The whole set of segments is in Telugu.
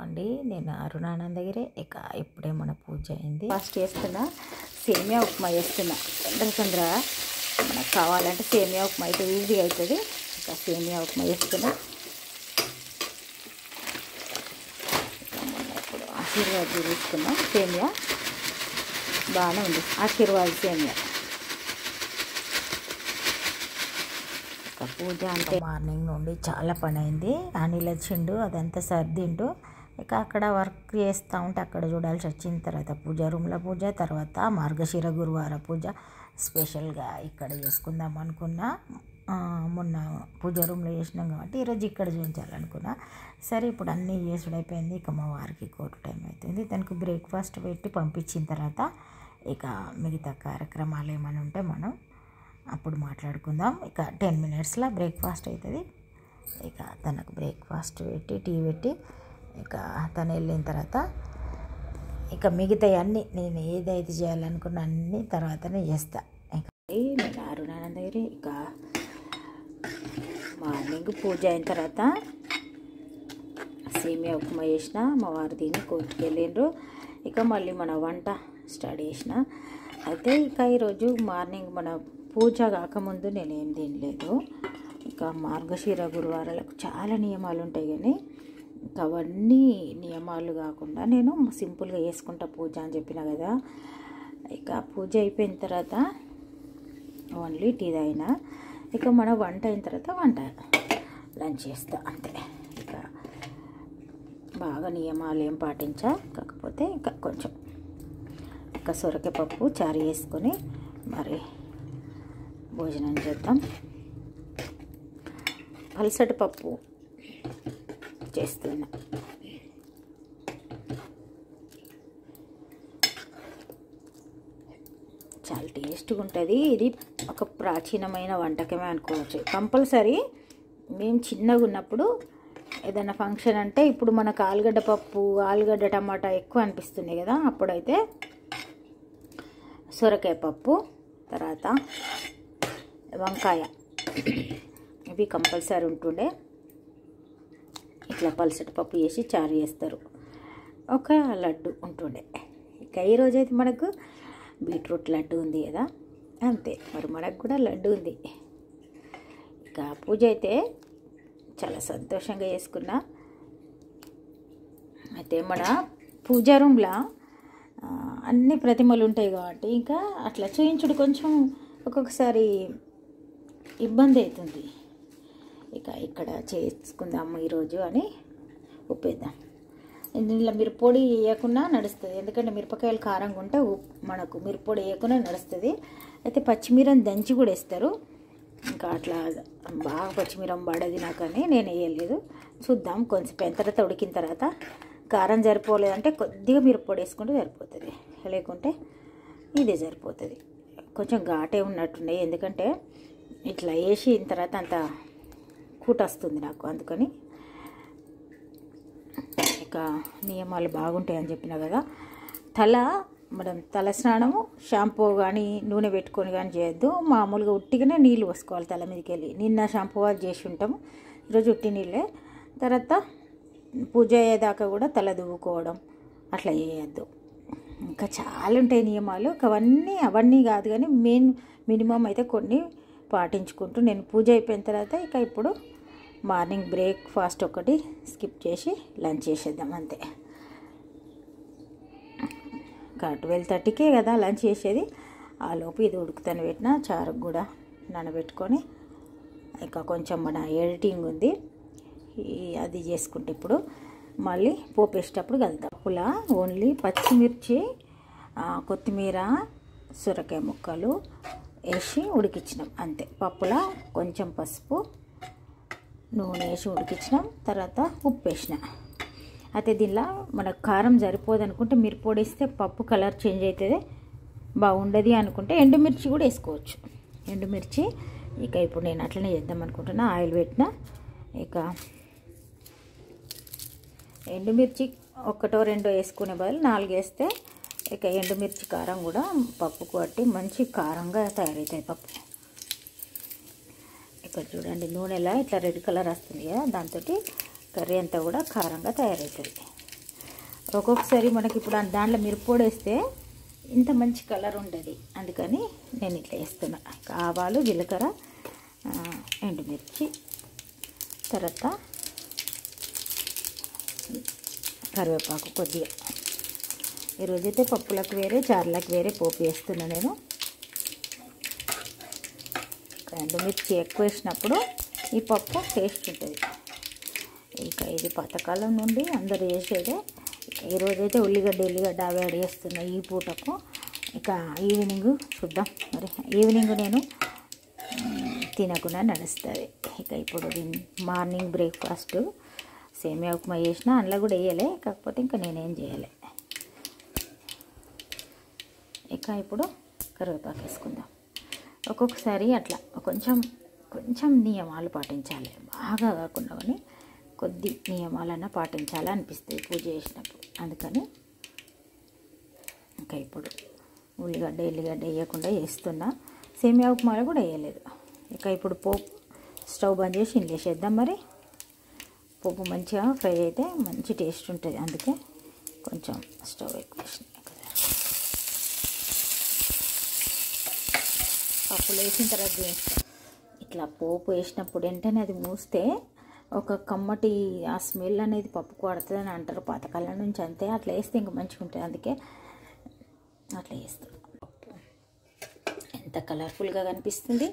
అండి నేను అరుణానందగిరే ఇక ఇప్పుడే మన పూజ అయింది ఫస్ట్ చేస్తున్నా సేమియా ఉప్మా చేస్తున్నా తొందర తొందర మనకు కావాలంటే సేమియా ఉప్మా అయితే ఈజీగా అవుతుంది ఇక సేమియా ఉప్మా చేస్తున్నా ఇక మొన్న ఇప్పుడు ఆశీర్వాద్ తీసుకున్నాం సేమియా బాగానే ఉంది ఆశీర్వాద్ సేమియా ఇక పూజ అంటే మార్నింగ్ నుండి చాలా పని అయింది అనిల్ వచ్చిండు అదంతా సర్దిండు ఇక అక్కడ వర్క్ చేస్తూ ఉంటే అక్కడ చూడాల్సి వచ్చిన తర్వాత పూజ రూమ్లో పూజ తర్వాత మార్గశిర గురువార పూజ స్పెషల్గా ఇక్కడ చేసుకుందాం అనుకున్నా ఆ, మొన్న పూజ రూమ్లో చేసినాం కాబట్టి ఈరోజు ఇక్కడ చూపించాలనుకున్నా సరే ఇప్పుడు అన్నీ చేసుడు అయిపోయింది ఇక మా వారికి కోర్టు టైం అవుతుంది తనకు బ్రేక్ఫాస్ట్ పెట్టి పంపించిన తర్వాత ఇక మిగతా కార్యక్రమాలు ఏమైనా ఉంటే మనం అప్పుడు మాట్లాడుకుందాం ఇక టెన్ మినిట్స్లో బ్రేక్ఫాస్ట్ అవుతుంది ఇక తనకు బ్రేక్ఫాస్ట్ పెట్టి టీ పెట్టి ఇక తను వెళ్ళిన తర్వాత ఇక మిగతా అన్నీ నేను ఏదైతే చేయాలనుకున్న అన్నీ తర్వాతనే చేస్తా ఇక నేను అరుణానందగిరి ఇక మార్నింగ్ పూజ అయిన తర్వాత సేమియా ఉప్మా చేసిన మా వారు తిని కోర్టుకు వెళ్ళిండ్రు ఇక మళ్ళీ మన వంట స్టార్ట్ చేసిన అయితే ఇక ఈరోజు మార్నింగ్ మన పూజ కాకముందు నేను ఏం తినలేదు ఇక మార్గశిర గురువారాలకు చాలా నియమాలు ఉంటాయి కానీ ఇంకా అవన్నీ నియమాలు కాకుండా నేను సింపుల్గా చేసుకుంటా పూజ అని చెప్పిన కదా ఇక పూజ అయిపోయిన తర్వాత ఓన్లీ టీ తాగిన ఇక మన వంట అయిన తర్వాత వంట లంచ్ చేస్తా అంతే ఇక బాగా నియమాలు ఏం పాటించా కాకపోతే ఇంకా కొంచెం ఇంకా సొరకాయ పప్పు చారు వేసుకొని మరి భోజనం చేద్దాం పల్సటి పప్పు చేస్తున్నా చాలా టేస్ట్గా ఉంటుంది ఇది ఒక ప్రాచీనమైన వంటకమే అనుకోవచ్చు కంపల్సరీ మేము చిన్నగా ఉన్నప్పుడు ఏదైనా ఫంక్షన్ అంటే ఇప్పుడు మనకు ఆలుగడ్డ పప్పు ఆలుగడ్డ టమాటా ఎక్కువ అనిపిస్తున్నాయి కదా అప్పుడైతే సొరకాయ పప్పు తర్వాత వంకాయ ఇవి కంపల్సరీ ఉంటుండే ఇట్లా పలసటి పప్పు చేసి చారు చేస్తారు ఒక లడ్డు ఉంటుండే ఇక ఈరోజు అయితే మనకు బీట్రూట్ లడ్డు ఉంది కదా అంతే మరి మనకు కూడా లడ్డు ఉంది ఇక పూజ అయితే చాలా సంతోషంగా చేసుకున్నా అయితే మన పూజా రూమ్లో ఆ, అన్ని ప్రతిమలు ఉంటాయి కాబట్టి ఇంకా అట్లా చేయించుడు కొంచెం ఒక్కొక్కసారి ఇబ్బంది అవుతుంది ఇక ఇక్కడ చేసుకుందాము ఈరోజు అని ఉప్పేద్దాం ఇందులో మిరపొడి వేయకుండా నడుస్తుంది ఎందుకంటే మిరపకాయలు కారంగా ఉంటే ఉప్- మనకు మిరపొడి వేయకుండా నడుస్తుంది అయితే పచ్చిమిరని దంచి కూడా వేస్తారు ఇంకా అట్లా బాగా పచ్చిమిరం పడది నాకని నేను వేయలేదు చూద్దాం కొంచెం పెన్ తర్వాత ఉడికిన తర్వాత కారం సరిపోలేదంటే కొద్దిగా మిరపొడి వేసుకుంటే సరిపోతుంది లేకుంటే ఇదే సరిపోతుంది కొంచెం ఘాటే ఉన్నట్టున్నాయి ఎందుకంటే ఇట్లా వేసిన తర్వాత అంత కూట వస్తుంది నాకు అందుకని ఇక నియమాలు బాగుంటాయి అని చెప్పిన కదా తల మనం తల స్నానము షాంపూ కానీ నూనె పెట్టుకొని కానీ చేయొద్దు మామూలుగా ఉట్టిగానే నీళ్ళు పోసుకోవాలి తల మీదకి వెళ్ళి నిన్న షాంపూ అది చేసి ఉంటాము ఈరోజు ఉట్టి నీళ్ళే తర్వాత పూజ అయ్యేదాకా కూడా తల దువ్వుకోవడం అట్లా చేయొద్దు ఇంకా చాలా ఉంటాయి నియమాలు ఇక అవన్నీ అవన్నీ కాదు కానీ మెయిన్ మినిమం అయితే కొన్ని పాటించుకుంటూ నేను పూజ అయిపోయిన తర్వాత ఇక ఇప్పుడు మార్నింగ్ బ్రేక్ఫాస్ట్ ఒకటి స్కిప్ చేసి లంచ్ చేసేద్దాం అంతే ఇంకా ట్వెల్వ్ థర్టీకే కదా లంచ్ చేసేది ఆ లోపు ఇది ఉడుకుతాను పెట్టిన చారుకు కూడా నానబెట్టుకొని ఇంకా కొంచెం మన ఎడిటింగ్ ఉంది ఈ అది చేసుకుంటే ఇప్పుడు మళ్ళీ పోపు వేసేటప్పుడు కలుద్దాం పప్పులా ఓన్లీ పచ్చిమిర్చి ఆ, కొత్తిమీర సొరకాయ ముక్కలు వేసి ఉడికించినాం అంతే పప్పులా కొంచెం పసుపు నూనె వేసి ఉడికించినాం తర్వాత ఉప్పు వేసిన అయితే దీనిలో మనకు కారం సరిపోదు అనుకుంటే మిరపొడి వేస్తే పప్పు కలర్ చేంజ్ అవుతుంది బాగుండదు అనుకుంటే ఎండుమిర్చి కూడా వేసుకోవచ్చు ఎండుమిర్చి ఇక ఇప్పుడు నేను అట్లనే చేద్దాం అనుకుంటున్నా ఆయిల్ పెట్టిన ఇక ఎండుమిర్చి ఒకటో రెండో వేసుకునే బదులు నాలుగు వేస్తే ఇక ఎండుమిర్చి కారం కూడా పప్పుకు బట్టి మంచి కారంగా తయారవుతుంది పప్పు ఇక్కడ చూడండి నూనెలా ఇట్లా రెడ్ కలర్ వస్తుంది కదా దాంతో కర్రీ అంతా కూడా కారంగా తయారవుతుంది ఒక్కొక్కసారి మనకి ఇప్పుడు ఆ దాంట్లో మిరప్పొడి వేస్తే ఇంత మంచి కలర్ ఉండదు అందుకని నేను ఇట్లా వేస్తున్నా ఆవాలు జీలకర్ర ఆ, ఎండుమిర్చి తర్వాత కరివేపాకు కొద్దిగా ఈరోజైతే పప్పులకు వేరే చారులకు వేరే పోపు వేస్తున్నా నేను ఎండుమిర్చి ఎక్కువ వేసినప్పుడు ఈ పప్పు టేస్ట్ ఉంటుంది ఇక ఇది పాతకాలం నుండి అందరు చేసేదే ఇక ఈరోజైతే ఉల్లిగడ్డ ఎల్లిగడ్డ అవి యాడ్ చేస్తున్నా ఈ పూటకు ఇక ఈవినింగ్ చూద్దాం మరి ఈవినింగ్ నేను మ్, తినకుండా నడుస్తుంది ఇక ఇప్పుడు దీన్ని మార్నింగ్ బ్రేక్ఫాస్ట్ సేమియా ఉప్మా చేసిన అందులో కూడా వేయలే కాకపోతే ఇంకా నేనేం చేయాలి ఇక ఇప్పుడు కరివేపాకు వేసుకుందాం ఒక్కొక్కసారి అట్లా కొంచెం కొంచెం నియమాలు పాటించాలి బాగా కాకుండా కానీ కొద్ది నియమాలన్నా పాటించాలి అనిపిస్తుంది పూజ చేసినప్పుడు అందుకని ఇంకా ఇప్పుడు ఉల్లిగడ్డ ఎల్లిగడ్డ వేయకుండా వేస్తున్నా సేమియా ఉప్మాలో కూడా వేయలేదు ఇక ఇప్పుడు పోపు స్టవ్ బంద్ చేసి ఇంట్లో వేసేద్దాం మరి పోపు మంచిగా ఫ్రై అయితే మంచి టేస్ట్ ఉంటుంది అందుకే కొంచెం స్టవ్ ఎక్కువ వేసిన పప్పులు వేసిన తర్వాత వేస్తాం ఇట్లా పోపు వేసినప్పుడు వెంటనే అది మూస్తే ఒక కమ్మటి ఆ స్మెల్ అనేది పప్పుకు పడుతుంది అని అంటారు పాతకాలం నుంచి అంతే అట్లా వేస్తే ఇంకా మంచిగా ఉంటుంది అందుకే అట్లా వేస్తాం పప్పు ఎంత కలర్ఫుల్గా కనిపిస్తుంది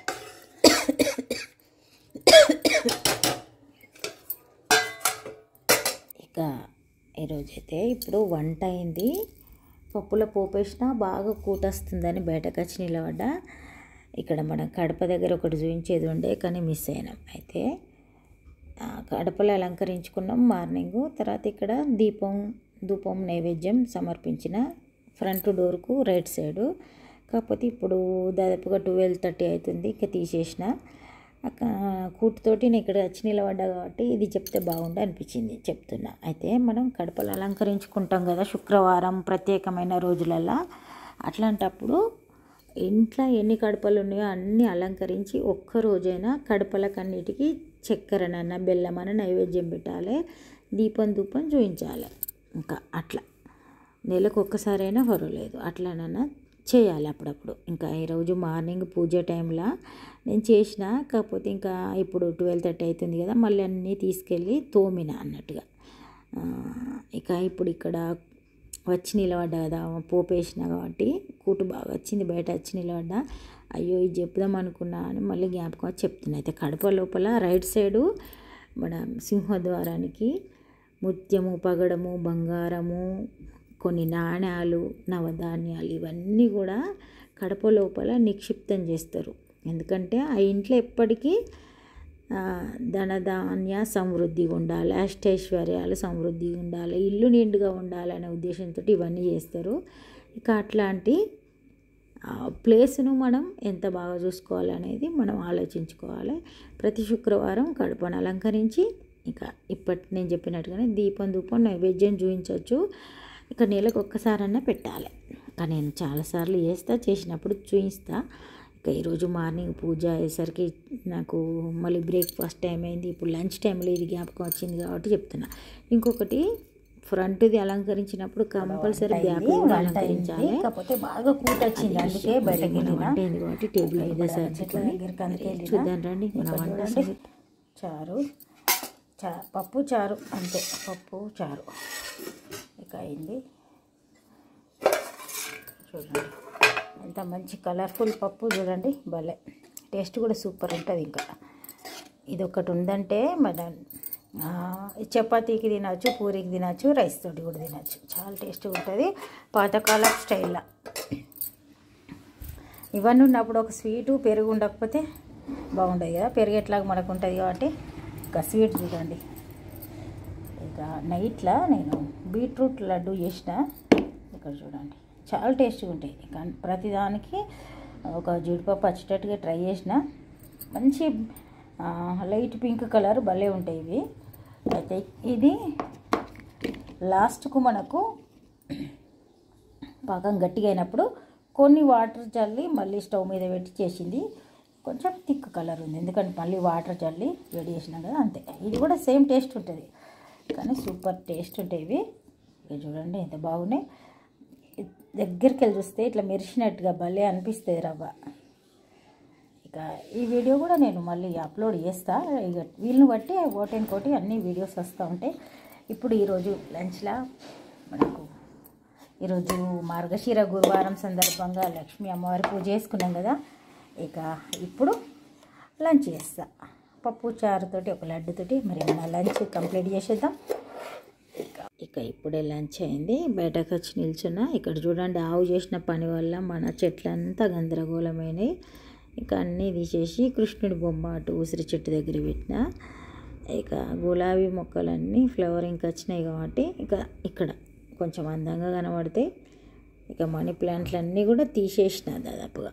ఇక ఈరోజైతే ఇప్పుడు వంట అయింది పప్పులో పోపు వేసినా బాగా కూటొస్తుందని బయటకు వచ్చి నిలబడ్డా ఇక్కడ మనం కడప దగ్గర ఒకటి చూపించేది ఉండే కానీ మిస్ అయినాం అయితే ఆ, కడపలో అలంకరించుకున్నాం మార్నింగ్ తర్వాత ఇక్కడ దీపం ధూపం నైవేద్యం సమర్పించిన ఫ్రంట్ డోర్కు రైట్ సైడు కాకపోతే ఇప్పుడు దాదాపుగా ట్వెల్వ్ థర్టీ అవుతుంది ఇంకా తీసేసిన అక్క కూటుతోటి నేను ఇక్కడ వచ్చి నిలబడ్డా కాబట్టి ఇది చెప్తే బాగుండు అనిపించింది చెప్తున్నా అయితే మనం కడపలు అలంకరించుకుంటాం కదా శుక్రవారం ప్రత్యేకమైన రోజులల్లో అట్లాంటప్పుడు ఇంట్లో ఎన్ని కడపలు ఉన్నాయో అన్నీ అలంకరించి ఒక్క రోజైనా కడపలకన్నిటికీ చక్కెరనన్న బెల్లమన్న నైవేద్యం పెట్టాలి దీపం ధూపం చూపించాలి ఇంకా అట్లా నెలకు ఒక్కసారైనా పర్వాలేదు అట్లానన్నా చేయాలి అప్పుడప్పుడు ఇంకా ఈరోజు మార్నింగ్ పూజ టైంలో నేను చేసిన కాకపోతే ఇంకా ఇప్పుడు ట్వెల్వ్ థర్టీ అవుతుంది కదా మళ్ళీ అన్నీ తీసుకెళ్ళి తోమిన అన్నట్టుగా ఆ, ఇక ఇప్పుడు ఇక్కడ వచ్చి నిలబడ్డా కదా పోపు వేసిన కాబట్టి కూటు బాగా వచ్చింది బయట వచ్చి నిలబడ్డా అయ్యో ఇది చెప్దాం అనుకున్నా అని మళ్ళీ జ్ఞాపకం వచ్చి చెప్తున్నా అయితే కడప లోపల రైట్ సైడు మన సింహద్వారానికి ముత్యము పగడము బంగారము కొన్ని నాణ్యాలు నవధాన్యాలు ఇవన్నీ కూడా కడప లోపల నిక్షిప్తం చేస్తారు ఎందుకంటే ఆ ఇంట్లో ఎప్పటికీ ఆ, ధనధాన్య సమృద్ధిగా ఉండాలి అష్టైశ్వర్యాలు సమృద్ధిగా ఉండాలి ఇల్లు నిండుగా ఉండాలనే ఉద్దేశంతో ఇవన్నీ చేస్తారు ఇక అట్లాంటి ఆ ప్లేస్ను మనం ఎంత బాగా చూసుకోవాలనేది మనం ఆలోచించుకోవాలి ప్రతి శుక్రవారం కడపను అలంకరించి ఇక ఇప్పటి నేను చెప్పినట్టుగానే దీపం ధూపం నైవేద్యం చూపించవచ్చు ఇక నెలకు ఒక్కసారన్నా పెట్టాలి ఇక నేను చాలాసార్లు చేస్తా చేసినప్పుడు చూపిస్తా ఇక ఈరోజు మార్నింగ్ పూజ అయ్యేసరికి నాకు మళ్ళీ బ్రేక్ఫాస్ట్ టైం అయింది ఇప్పుడు లంచ్ టైంలో ఇది జ్ఞాపకం వచ్చింది కాబట్టి చెప్తున్నా ఇంకొకటి ఫ్రంట్ది అలంకరించినప్పుడు కంపల్సరీ బ్యాక్ కూడా అలంకరించాలి కాకపోతే బాగా కూట వచ్చింది అందుకే బయటకి మన వెళ్ళిన వంట అయింది కాబట్టి టేబుల్ మీద సర్దుకొని దగ్గరికి అందుకే వెళ్ళిన. చూద్దాం రండి మన ఇక్కడ వంట చూడండి. చారు చా పప్పు చారు అంతే పప్పు చారు ఇక అయింది చూడండి ఎంత మంచి కలర్ఫుల్ పప్పు చూడండి భలే టేస్ట్ కూడా సూపర్ ఉంటుంది ఇంకా ఇది ఒకటి ఉందంటే మన ఆ, చపాతీకి తినచ్చు పూరికి తినచ్చు రైస్ తోటి కూడా తినచ్చు చాలా టేస్ట్గా ఉంటుంది పాతకాలం స్టైల్లో ఇవన్నీ ఉన్నప్పుడు ఒక స్వీటు పెరుగు ఉండకపోతే బాగుండదు కదా పెరుగు ఎట్లాగ మనకు ఉంటుంది కాబట్టి ఇంకా స్వీట్ చూడండి ఇక నైట్లో నేను బీట్రూట్ లడ్డు చేసిన ఇక్కడ చూడండి చాలా టేస్ట్గా ఉంటాయి ఇక ప్రతిదానికి ఒక జీడిపప్పు వచ్చేటట్టుగా ట్రై చేసిన మంచి ఆ, లైట్ పింక్ కలర్ భలే ఉంటాయి ఇవి అయితే ఇది లాస్ట్కు మనకు పాకం గట్టిగా అయినప్పుడు కొన్ని వాటర్ చల్లి మళ్ళీ స్టవ్ మీద పెట్టి చేసింది కొంచెం థిక్ కలర్ ఉంది ఎందుకంటే మళ్ళీ వాటర్ చల్లి వేడి చేసినాం కదా అంతే ఇది కూడా సేమ్ టేస్ట్ ఉంటుంది కానీ సూపర్ టేస్ట్ ఉంటాయి ఇవి ఇక చూడండి ఎంత బాగున్నాయి దగ్గరికి వెళ్ళి చూస్తే ఇట్లా మెరిసినట్టుగా భలే అనిపిస్తుంది రవ్వ ఇక ఈ వీడియో కూడా నేను మళ్ళీ అప్లోడ్ చేస్తా ఇక వీళ్ళని బట్టి ఓటెన్ కోటి అన్ని వీడియోస్ వస్తూ ఉంటాయి ఇప్పుడు ఈరోజు లంచ్లా మనకు ఈరోజు మార్గశిర గురువారం సందర్భంగా లక్ష్మీ అమ్మవారి పూజ చేసుకున్నాం కదా ఇక ఇప్పుడు లంచ్ చేస్తా పప్పు చారుతోటి ఒక లడ్డుతోటి మరి మన లంచ్ కంప్లీట్ చేసేద్దాం ఇక ఇక ఇప్పుడే లంచ్ అయింది బయటకు వచ్చి నిల్చున్నా ఇక్కడ చూడండి ఆవు చేసిన పని వల్ల మన చెట్లంతా గందరగోళమైనవి ఇక అన్నీ తీసేసి కృష్ణుడి బొమ్మ అటు ఉసిరి చెట్టు దగ్గర పెట్టిన ఇక గులాబీ మొక్కలన్నీ ఫ్లవరింగ్ వచ్చినాయి కాబట్టి ఇక ఇక్కడ కొంచెం అందంగా కనబడితే ఇక మనీ ప్లాంట్లన్నీ కూడా తీసేసిన దాదాపుగా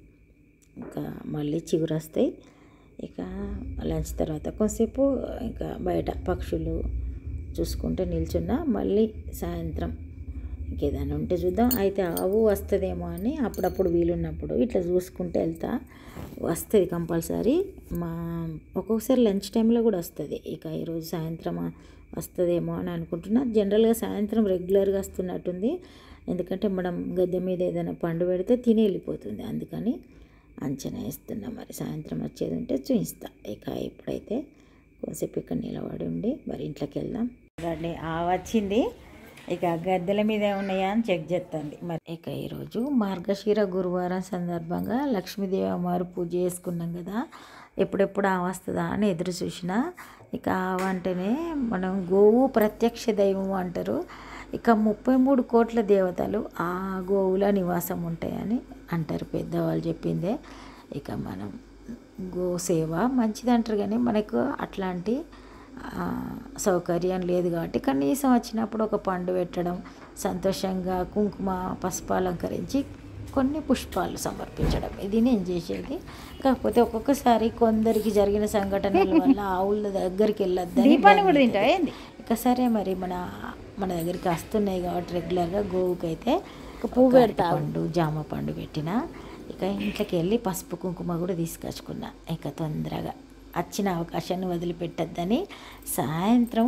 ఇంకా మళ్ళీ చిగురు వస్తాయి ఇక లంచ్ తర్వాత కొంతసేపు ఇంకా బయట పక్షులు చూసుకుంటూ నిల్చున్నా మళ్ళీ సాయంత్రం ఇంకేదైనా ఉంటే చూద్దాం అయితే ఆవు వస్తుందేమో అని అప్పుడప్పుడు వీలున్నప్పుడు ఇట్లా చూసుకుంటూ వెళ్తా వస్తుంది కంపల్సరీ మా ఒక్కొక్కసారి లంచ్ టైంలో కూడా వస్తుంది ఇక ఈరోజు సాయంత్రం వస్తుందేమో అని అనుకుంటున్నా జనరల్గా సాయంత్రం రెగ్యులర్గా వస్తున్నట్టుంది ఎందుకంటే మనం గద్దె మీద ఏదైనా పండు పెడితే తిని వెళ్ళిపోతుంది అందుకని అంచనా వేస్తున్నా మరి సాయంత్రం వచ్చేది ఉంటే చూపిస్తా ఇక ఇప్పుడైతే కొంతసేపు ఇక్కడ నిలబడి ఉండి మరి ఇంట్లోకి వెళ్దాం రండి ఆ వచ్చింది ఇక గద్దెల మీద ఉన్నాయా అని చెక్ చేస్తుంది మరి ఇక ఈరోజు మార్గశిర గురువారం సందర్భంగా లక్ష్మీదేవి అమ్మవారు పూజ చేసుకున్నాం కదా ఎప్పుడెప్పుడు ఆ వస్తుందా అని ఎదురు చూసిన ఇక ఆవంటేనే మనం గోవు ప్రత్యక్ష దైవం అంటారు ఇక ముప్పై మూడు కోట్ల దేవతలు ఆ గోవుల నివాసం ఉంటాయని అంటారు పెద్దవాళ్ళు చెప్పిందే ఇక మనం గో సేవ మంచిది అంటారు కానీ మనకు అట్లాంటి ఆ, సౌకర్యం లేదు కాబట్టి కనీసం వచ్చినప్పుడు ఒక పండు పెట్టడం సంతోషంగా కుంకుమ పసుపు అలంకరించి కొన్ని పుష్పాలు సమర్పించడం ఇది నేను చేసేది కాకపోతే ఒక్కొక్కసారి కొందరికి జరిగిన సంఘటనల వల్ల ఆవుల దగ్గరికి వెళ్ళొద్దని దీపాన్ని కూడా భయం తింటావా అవుతుంది. ఏంది? ఇక సరే మరి మన మన దగ్గరికి వస్తున్నాయి కాబట్టి రెగ్యులర్గా గోవుకి అయితే ఒక పువ్వు ఒక పెడతా. పండు జామ పండు పెట్టిన ఇక ఇంట్లోకి వెళ్ళి పసుపు కుంకుమ కూడా తీసుకొచ్చుకున్నా ఇక తొందరగా వచ్చిన అవకాశాన్ని వదిలిపెట్టద్దని సాయంత్రం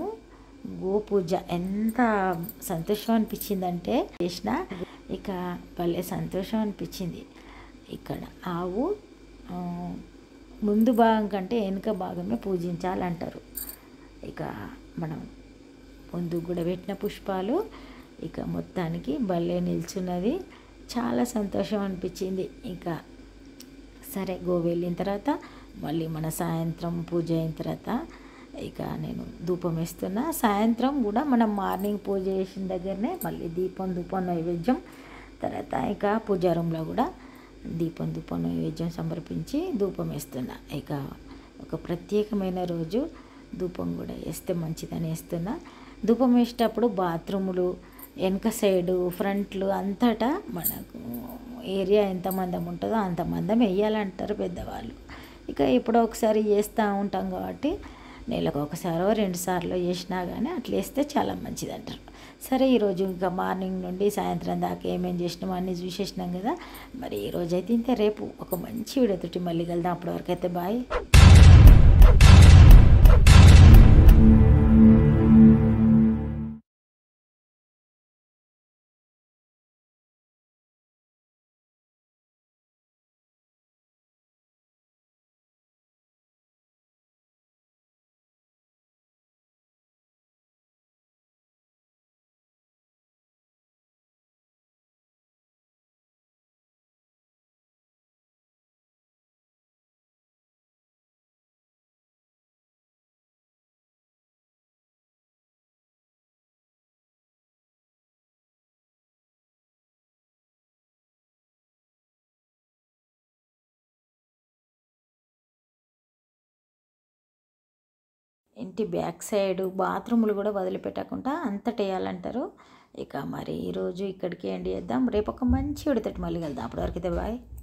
గోపూజ ఎంత సంతోషం అనిపించిందంటే చేసిన ఇక భలే సంతోషం అనిపించింది ఇక్కడ ఆవు ఆ, ముందు భాగం కంటే వెనుక భాగమే పూజించాలంటారు ఇక మనం ముందు కూడా పెట్టిన పుష్పాలు ఇక మొత్తానికి భలే నిల్చున్నది చాలా సంతోషం అనిపించింది ఇంకా సరే గో వెళ్ళిన తర్వాత మళ్ళీ మన సాయంత్రం పూజ అయిన తర్వాత ఇక నేను ధూపం వేస్తున్నా సాయంత్రం కూడా మనం మార్నింగ్ పూజ చేసిన దగ్గరనే మళ్ళీ దీపం ధూపం నైవేద్యం తర్వాత ఇక పూజా రూమ్లో కూడా దీపం ధూపం నైవేద్యం సమర్పించి ధూపం వేస్తున్నా ఇక ఒక ప్రత్యేకమైన రోజు ధూపం కూడా వేస్తే మంచిదని వేస్తున్నా ధూపం వేసేటప్పుడు బాత్రూములు వెనక సైడు ఫ్రంట్లు అంతటా మనకు ఏరియా ఎంత మందం ఉంటుందో అంత మందం వేయాలంటారు పెద్దవాళ్ళు ఇక ఎప్పుడో ఒకసారి చేస్తూ ఉంటాం కాబట్టి నెలకు ఒకసారో రెండు సార్లు చేసినా కానీ అట్లా వేస్తే చాలా మంచిది అంటారు సరే ఈరోజు ఇంకా మార్నింగ్ నుండి సాయంత్రం దాకా ఏమేం చేసినామో అన్నీ చూసేసినాం కదా మరి ఈరోజు అయితే ఇంతే రేపు ఒక మంచి వీడియోతోటి మళ్ళీ కలుద్దాం అప్పటివరకు అయితే బాయ్ ఇంటి బ్యాక్ సైడ్ బాత్రూములు కూడా వదిలిపెట్టకుండా అంతట వేయాలంటారు ఇక మరి ఈరోజు ఇక్కడికి ఎండి చేద్దాం రేపు ఒక మంచి ఉడతటి మళ్ళీ వెళ్దాం అప్పటివరకు అయితే బాయ్